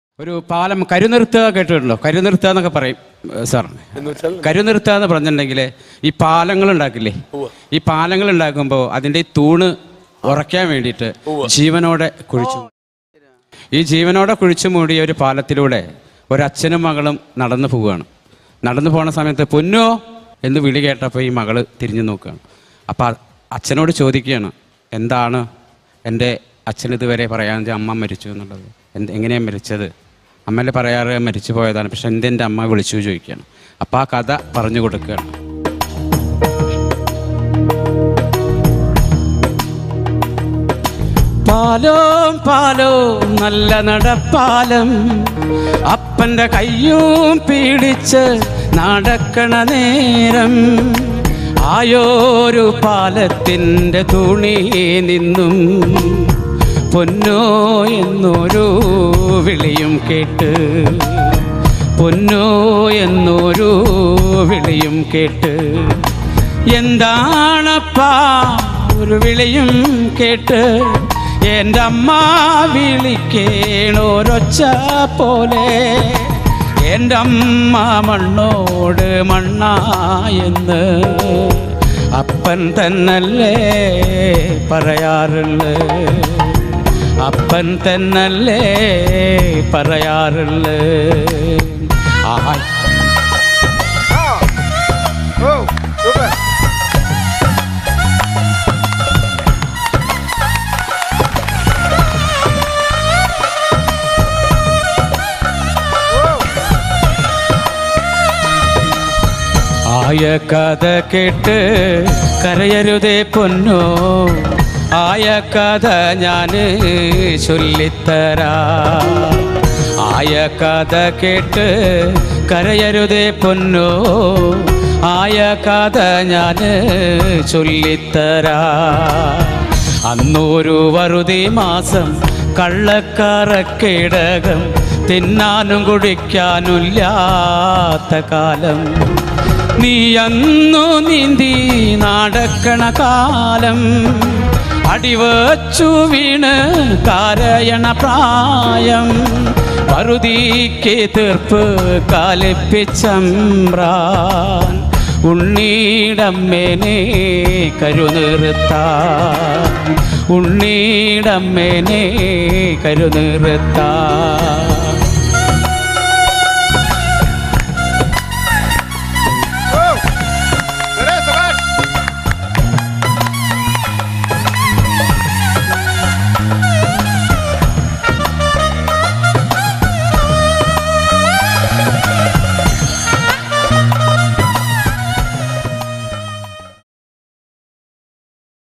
ഒരു പാലം കരുനിർത്തുക കേട്ടിട്ടുണ്ടോ കരുനിർത്തുക എന്നൊക്കെ പറയും ഏഹ് സാർ എന്ന് വെച്ചാൽ കരുനിർത്തുക എന്ന് പറഞ്ഞിട്ടുണ്ടെങ്കിൽ ഈ പാലങ്ങൾ ഉണ്ടാക്കില്ലേ ഈ പാലങ്ങൾ ഉണ്ടാക്കുമ്പോൾ അതിൻ്റെ ഈ തൂണ് ഉറയ്ക്കാൻ വേണ്ടിയിട്ട് ജീവനോടെ കുഴിച്ചു ഈ ജീവനോടെ കുഴിച്ചു മൂടിയ ഒരു പാലത്തിലൂടെ ഒരച്ഛനും മകളും നടന്നു പോവുകയാണ് നടന്നു പോണ സമയത്ത് പൊന്നോ എന്ന് വിളി കേട്ടപ്പോൾ ഈ മകള് തിരിഞ്ഞു നോക്കുകയാണ് അപ്പോൾ അച്ഛനോട് ചോദിക്കുകയാണ് എന്താണ് എൻ്റെ അച്ഛൻ ഇതുവരെ പറയാൻ വെച്ചാൽ അമ്മ മരിച്ചു എന്നുള്ളത് എന്ത് എങ്ങനെയാണ് മരിച്ചത് അമ്മല്ലേ പറയാറ് മരിച്ചു പോയതാണ് പക്ഷെ എന്തെൻ്റെ അമ്മ വിളിച്ചു ചോദിക്കുകയാണ് അപ്പോൾ ആ കഥ പറഞ്ഞു കൊടുക്കുകയാണ് പാലോം പാലോം നല്ല നടപ്പാലം അപ്പന്റെ കയ്യും പീഡിച്ച് നടക്കണ നേരം ആയോരു പാലത്തിൻ്റെ തുണി നിന്നും പൊന്നോ എന്നൊരു വിളിയും കേട്ട് പൊന്നോ എന്നൊരു വിളിയും കേട്ട് എന്താണപ്പാ ഒരു വിളിയും കേട്ട് എൻ്റെ അമ്മ വിളിക്കേണോരൊച്ച പോലെ എൻ്റെ അമ്മ മണ്ണോട് മണ്ണായെന്ന് അപ്പൻ തന്നല്ലേ പറയാറുള്ളു അപ്പൻ തന്നല്ലേ പറയാറുള്ളു ആ ഓ സൂപ്പർ ആയ കഥ കേട്ട് കരയരുതേ പൊന്നോ ആയ കഥ ഞാൻ ചൊല്ലിത്തരാ ആയ കഥ കേട്ട് കരയരുതേ പൊന്നോ ആയ കഥ ഞാൻ ചൊല്ലിത്തരാ അന്നൊരു വറുതി മാസം കള്ളക്കറക്കിടകം തിന്നാനും കുടിക്കാനുമില്ലാത്ത കാലം നീ അന്നു നീന്തി നടക്കണ കാലം അടിവച്ചു വീണ് കരയണ പ്രായം പറുതിക്ക് തീർപ്പ് കാലിപ്പിച്ചമ്പ്രാൻ ഉണ്ണീടമ്മേനെ കരുനിർത്താൻ ഉണ്ണീടമ്മേനെ കരുനിർത്താൻ